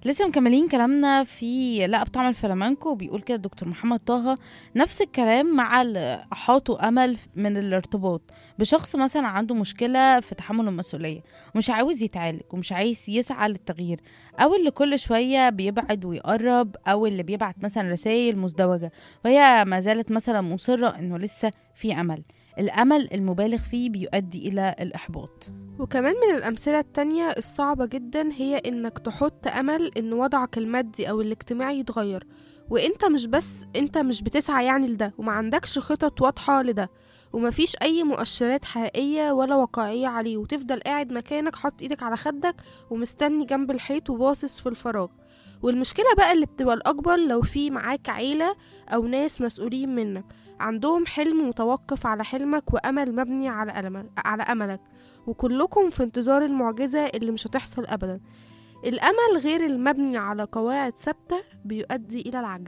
لسه مكملين كلامنا في لا بطعم الفلامنكو بيقول كده دكتور محمد طه نفس الكلام مع اللي احاطوا امل من الارتباط بشخص مثلا عنده مشكله في تحمل المسؤوليه ومش عاوز يتعالج ومش عايز يسعى للتغيير او اللي كل شويه بيبعد ويقرب او اللي بيبعت مثلا رسائل مزدوجه وهي ما زالت مثلا مصره انه لسه في امل الامل المبالغ فيه بيؤدي الى الاحباط وكمان من الأمثلة التانية الصعبة جدا هي إنك تحط أمل إن وضعك المادي أو الاجتماعي يتغير وإنت مش بس إنت مش بتسعى يعني لده وما عندكش خطط واضحة لده ومفيش أي مؤشرات حقيقية ولا واقعية عليه وتفضل قاعد مكانك حاطط إيدك على خدك ومستني جنب الحيط وباصص في الفراغ والمشكلة بقى اللي بتبقى الأكبر لو في معاك عيلة أو ناس مسؤولين منك عندهم حلم متوقف على حلمك وأمل مبني على ألمك على أملك وكلكم في انتظار المعجزة اللي مش هتحصل أبدا الأمل غير المبني على قواعد ثابتة بيؤدي إلى العجز